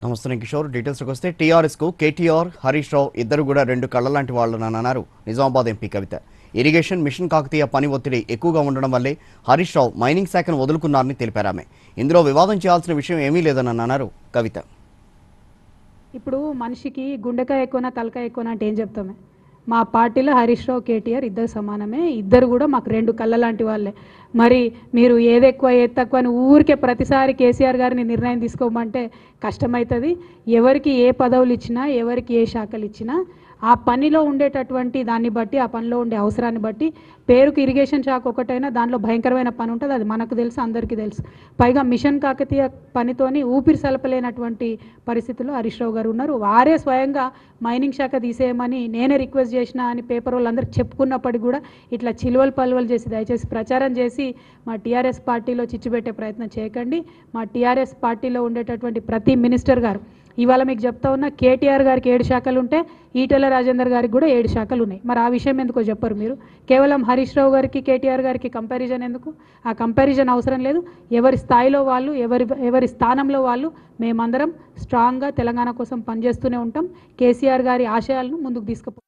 నమస్తే కిషోర్ డీటెయిల్స్కి వస్తే టీఆర్ఎస్కు కేటీఆర్ హరీష్ రావు ఇద్దరు కూడా రెండు కళ్ళ లాంటి వాళ్ళని అన్నారు Nizamabad MP Kavitha irrigation mission Kakatiya పని ఒత్తిడి ఎక్కువగా ఉండడం వల్లే హరీష్ రావు మైనింగ్ శాఖను వదులుకున్నారని తెలిపారు ఆమె ఇందులో వివాదం చేయాల్సిన విషయం ఏమీ లేదని అన్నారు కవిత ఇప్పుడు మనిషికి గుండెకాయ ఎక్కువనా తలకాయ ఎక్కువనా అంటే ఏం చెప్తామే మా పార్టీలో హరీష్ రావు కేటీఆర్ ఇద్దరు సమానమే ఇద్దరు కూడా మాకు రెండు కళ్ళ లాంటి వాళ్ళే మరి మీరు ఏది ఎక్కువ ఏది తక్కువ అని ఊరికే ప్రతిసారి కేసీఆర్ గారిని నిర్ణయం తీసుకోమంటే కష్టమవుతుంది ఎవరికి ఏ పదవులు ఇచ్చినా ఎవరికి ఏ శాఖలు ఇచ్చినా ఆ పనిలో ఉండేటటువంటి దాన్ని బట్టి ఆ పనిలో ఉండే అవసరాన్ని బట్టి పేరుకి ఇరిగేషన్ శాఖ ఒకటైనా దాంట్లో భయంకరమైన పని ఉంటుంది అది మనకు తెలుసు అందరికీ తెలుసు పైగా మిషన్ కాకతీయ పనితోని ఊపిరి సలపలేనటువంటి పరిస్థితుల్లో హరీష్ రావు గారు ఉన్నారు వారే స్వయంగా మైనింగ్ శాఖ తీసేయమని నేనే రిక్వెస్ట్ చేసిన అని పేపర్ వాళ్ళందరికీ చెప్పుకున్నప్పటికీ కూడా ఇట్లా చిలువలు పలువలు చేసి దయచేసి ప్రచారం చేసి మా టీఆర్ఎస్ పార్టీలో చిచ్చుపెట్టే ప్రయత్నం చేయకండి మా టీఆర్ఎస్ పార్టీలో ఉండేటటువంటి ప్రతి మినిస్టర్ గారు ఇవాళ మీకు చెప్తా ఉన్నా కేటీఆర్ గారికి ఏడు శాఖలు ఉంటే ఈటెల రాజేందర్ గారికి కూడా ఏడు శాఖలు ఉన్నాయి మరి ఆ విషయం ఎందుకో చెప్పరు మీరు కేవలం హరీష్ రావు గారికి కేటీఆర్ గారికి కంపారిజన్ ఎందుకు ఆ కంపారిజన్ అవసరం లేదు ఎవరి స్థాయిలో వాళ్ళు ఎవరి ఎవరి స్థానంలో వాళ్ళు మేమందరం స్ట్రాంగ్గా తెలంగాణ కోసం పనిచేస్తూనే ఉంటాం కేసీఆర్ గారి ఆశయాలను ముందుకు తీసుకుపో